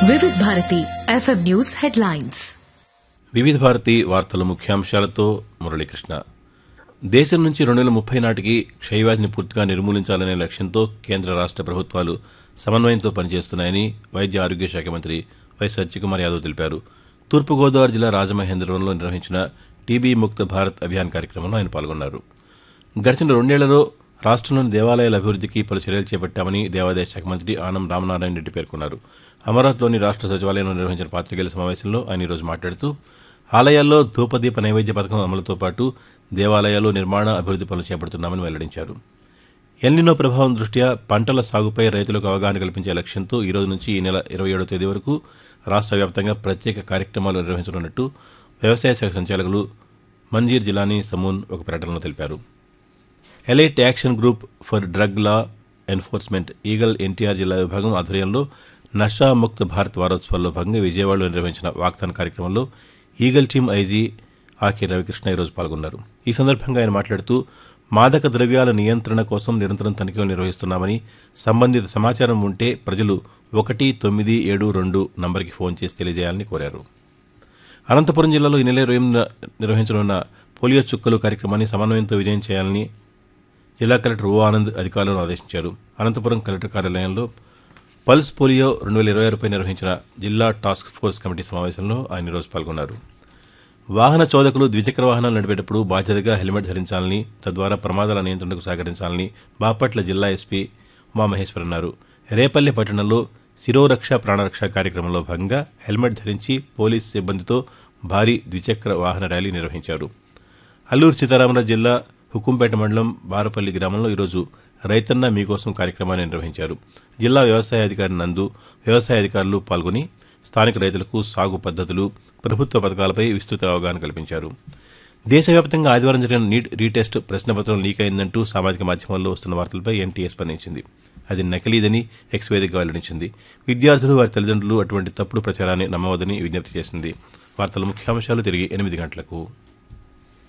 వివిధ Bharati FM news headlines వివిధ భారతి వార్తల ముఖ్యాంశాలతో మురళీకృష్ణ దేశం నుంచి రెండు వేల ముప్పై నాటికి క్షయవ్యాధిని పూర్తిగా నిర్మూలించాలనే లక్ష్యంతో కేంద్ర రాష్ట ప్రభుత్వాలు సమన్వయంతో పనిచేస్తున్నాయని వైద్య ఆరోగ్య శాఖ మంత్రి వై సత్యకుమార్ యాదవ్ తెలిపారు తూర్పుగోదావరి జిల్లా రాజమహేంద్రవరంలో నిర్వహించిన టీబీ ముక్త భారత్ అభియాన్ కార్యక్రమంలో ఆయన పాల్గొన్నారు గడిచిన రెండేళ్లలో రాష్ట్రంలోని దేవాలయాల అభివృద్ధికి పలు చర్యలు చేపట్టామని దేవాదాయ శాఖ మంత్రి ఆనం రామనారాయణ రెడ్డి పేర్కొన్నారు అమరావతిలోని రాష్ట్ర సచివాలయంలో నిర్వహించిన పాతికేయుల సమావేశంలో ఆయన ఈరోజు మాట్లాడుతూ ఆలయాల్లో ధూపదీప నైవేద్య పథకం అమలుతో పాటు దేవాలయాలు నిర్మాణ అభివృద్ది పనులు చేపడుతున్నామని వెల్లడించారు ఎల్నినో ప్రభావం దృష్ట్యా పంటల సాగుపై రైతులకు అవగాహన కల్పించే లక్ష్యంతో ఈ రోజు నుంచి ఈ నెల ఇరవై ఏడో తేదీ వరకు రాష్ట్ర వ్యాప్తంగా ప్రత్యేక కార్యక్రమాలు నిర్వహించనున్నట్టు వ్యవసాయ శాఖ సంచాలకులు మంజీర్ జిలానీ సమూన్ ఒక ప్రకటనలో తెలిపారు elite action group for drug law enforcement eagle NTR జిల్లా విభాగం ఆధ్వర్యంలో నషా ముక్త భారత్ వారోత్సవాల్లో భాగంగా విజయవాడలో నిర్వహించిన వాగ్దాన కార్యక్రమంలో eagle team IG Aake Ravikrishna ఈరోజు పాల్గొన్నారు ఈ సందర్భంగా ఆయన మాట్లాడుతూ మాదక ద్రవ్యాల నియంత్రణ కోసం నిరంతరం తనిఖీలు నిర్వహిస్తున్నామని సంబంధిత సమాచారం ఉంటే ప్రజలు ఒకటి తొమ్మిది ఏడు రెండు నంబర్కి ఫోన్ చేసి తెలియజేయాలని కోరారు అనంతపురం జిల్లాలో ఈ నెల ఇరవై ఎనిమిదిన నిర్వహించనున్న పోలియో చుక్కలు కార్యక్రమాన్ని సమన్వయంతో విజయం చేయాలని జిల్లా కలెక్టర్ ఓ ఆనంద్ అధికారులను ఆదేశించారు అనంతపురం కలెక్టర్ కార్యాలయంలో పల్స్ పోలియో రెండు వేల ఇరవై ఆరుపై నిర్వహించిన జిల్లా టాస్క్ ఫోర్స్ కమిటీ సమావేశంలో ఆయన ఈరోజు పాల్గొన్నారు వాహన చోదకులు ద్విచక్ర వాహనాలు నడిపేటప్పుడు బాధ్యతగా హెల్మెట్ ధరించాలని తద్వారా ప్రమాదాల నియంత్రణకు సహకరించాలని బాపట్ల జిల్లా ఎస్పీ ఉమామహేశ్వర్ అన్నారు రేపల్లె పట్టణంలో శిరోరక్ష ప్రాణరక్ష కార్యక్రమంలో భాగంగా హెల్మెట్ ధరించి పోలీస్ సిబ్బందితో భారీ ద్విచక్ర వాహన ర్యాలీ నిర్వహించారు అల్లూరు సీతారామరాజు జిల్లా హుకుంపేట మండలం బారపల్లి గ్రామంలో ఈరోజు రైతన్న మీకోసం కార్యక్రమాన్ని నిర్వహించారు జిల్లా వ్యవసాయ అధికారి నందు వ్యవసాయ అధికారులు పాల్గొని స్థానిక రైతులకు సాగు పద్ధతులు ప్రభుత్వ పథకాలపై విస్తృత అవగాహన కల్పించారు దేశవ్యాప్తంగా ఆదివారం జరిగిన నీట్ రీటెస్ట్ ప్రశ్నపత్రం లీక్ అయిందంటూ సామాజిక మాధ్యమాల్లో వస్తున్న వార్తలపై ఎన్టీఏ స్పందించింది అది నకిలీదని ఎక్స్ వేదికగా వెల్లడించింది విద్యార్థులు వారి తల్లిదండ్రులు అటువంటి తప్పుడు ప్రచారాన్ని నమ్మవద్దని విజ్ఞప్తి చేసింది వార్తల ముఖ్యాంశాలు తిరిగి ఎనిమిది గంటలకు